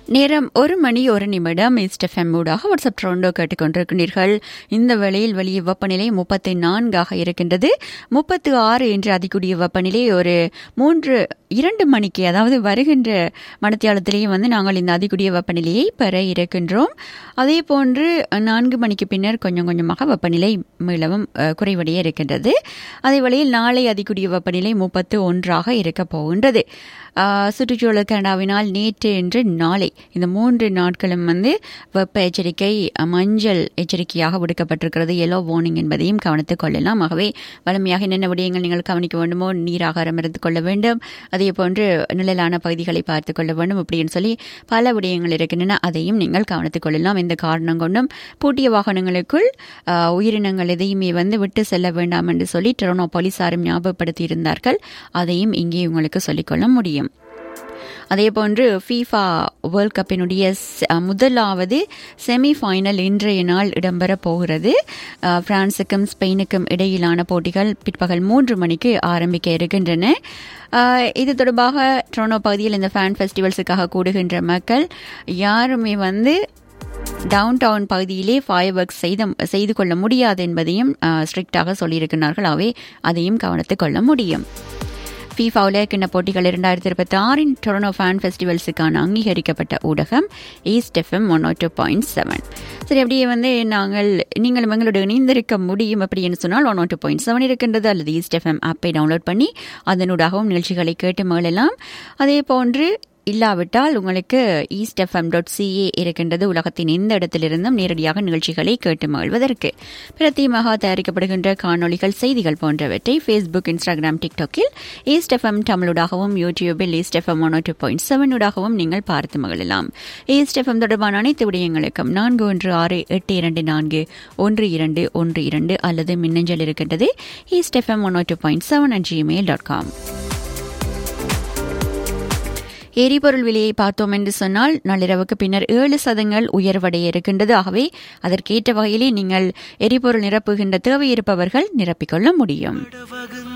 நேரம் ஒரு மணி ஒரு நிமிடம் இஸ்டெஃப்எம் ஊடாக வாட்ஸ்அப் ட்ரோண்டோ கேட்டுக்கொண்டிருக்கிறீர்கள் இந்த வேளையில் வெளியே வெப்பநிலை முப்பத்தி நான்காக இருக்கின்றது முப்பத்து ஆறு என்று அதிகூடிய வெப்பநிலை ஒரு மூன்று இரண்டு மணிக்கு அதாவது வருகின்ற மணத்தியாலத்திலேயே வந்து நாங்கள் இந்த அதிகூடிய வெப்பநிலையை பெற இருக்கின்றோம் அதே போன்று நான்கு மணிக்கு பின்னர் கொஞ்சம் கொஞ்சமாக வெப்பநிலை மீளவும் அஹ், குறைவடைய இருக்கின்றது அதே வேளையில் நாளை அதிகூடிய வெப்பநிலை முப்பத்து ஒன்றாக இருக்க போகின்றது ஆஹ், சுற்றுச்சூழல் கனடாவினால் நேற்று என்று நாளை இந்த மூன்று நாட்களும் வந்து வெப்ப எச்சரிக்கை அஹ், மஞ்சள் எச்சரிக்கையாக விடுக்கப்பட்டிருக்கிறது எல்லோ வார்னிங் என்பதையும் கவனித்துக் கொள்ளலாம் ஆகவே வலிமையாக என்னென்ன விடயங்கள் நீங்கள் கவனிக்க வேண்டுமோ நீராகாரம் இருந்து கொள்ள வேண்டும் அதே போன்று நிழலான பகுதிகளை பார்த்துக் கொள்ள வேண்டும் அப்படின்னு சொல்லி பல விடயங்கள் இருக்கின்றன அதையும் நீங்கள் கவனித்துக் கொள்ளலாம் எந்த காரணம் கொண்டும் பூட்டிய வாகனங்களுக்குள் ஆஹ், உயிரினங்கள் எதையுமே வந்து விட்டு செல்ல வேண்டாம் என்று சொல்லி டொரனோ போலீசாரும் ஞாபகப்படுத்தி இருந்தார்கள் அதையும் இங்கே உங்களுக்கு சொல்லிக்கொள்ள முடியும் அதே போன்று ஃபீஃபா வேர்ல்ட் கப்பினுடைய ஸ்- அஹ் முதலாவது செமி ஃபைனல் இன்றைய நாள் இடம்பெற போகிறது அஹ் பிரான்சுக்கும் ஸ்பெயினுக்கும் இடையிலான போட்டிகள் பிற்பகல் மூன்று மணிக்கு ஆரம்பிக்க இருக்கின்றன அஹ் இது தொடர்பாக டொரனோ பகுதியில் இந்த ஃபேன் ஃபெஸ்டிவல்ஸுக்காக கூடுகின்ற மக்கள் யாருமே வந்து டவுன் டவுன் பகுதியிலே ஃபயர் ஒர்க்ஸ் செய்த செய்து கொள்ள முடியாது என்பதையும் ஸ்ட்ரிக்டாக சொல்லியிருக்கிறார்கள் அவை அதையும் கவனித்துக் கொள்ள முடியும் ஃபீஃபா உலகக்கிண்ண போட்டிகள் இரண்டாயிரத்தி இருபத்தி ஆறின் டொரனோ ஃபேன் ஃபெஸ்டிவல்ஸுக்கான அங்கீகரிக்கப்பட்ட ஊடகம் east FM one two point seven சரி அப்படியே வந்து நாங்கள் நீங்களும் எங்களோட இணைந்திருக்க முடியும் அப்படின்னு சொன்னால் ஒன் டூ பாயிண்ட் செவன் இருக்கின்றது அல்லது ஈஸ்ட் எஃப்எம் ஆப்பை டவுன்லோட் பண்ணி அதனூடாகவும் நிகழ்ச்சிகளை கேட்டு மகிழலாம் அதே போன்று இல்லாவிட்டால் உங்களுக்கு ஈஸ்ட் எஃப்எம் டாட் சிஏ இருக்கின்றது உலகத்தின் எந்த இடத்திலிருந்தும் நேரடியாக நிகழ்ச்சிகளை கேட்டு மகிழ்வதற்கு பிரத்தியமாக தயாரிக்கப்படுகின்ற காணொளிகள் செய்திகள் போன்றவற்றை ஃபேஸ்புக் இன்ஸ்டாகிராம் டிக்டாக்கில் ஈஸ்ட் எஃப்எம் தமிழுடாகவும் யூடியூபில் east FM one two point செவனுடாகவும் நீங்கள் பார்த்து மகிழலாம் ஈஸ்ட் எஃப்எம் தொடர்பான அனைத்து விடயங்களுக்கும் நான்கு ஒன்று ஆறு எட்டு இரண்டு நான்கு ஒன்று இரண்டு ஒன்று இரண்டு அல்லது மின்னஞ்சல் இருக்கின்றது east FM one two point seven at Gmail dot com எரிபொருள் விலையை பார்த்தோம் என்று சொன்னால் நள்ளிரவுக்கு பின்னர் ஏழு சதங்கள் உயர்வடைய இருக்கின்றது ஆகவே அதற்கேற்ற வகையிலே நீங்கள் எரிபொருள் நிரப்புகின்ற தேவை இருப்பவர்கள் நிரப்பிக்கொள்ள முடியும்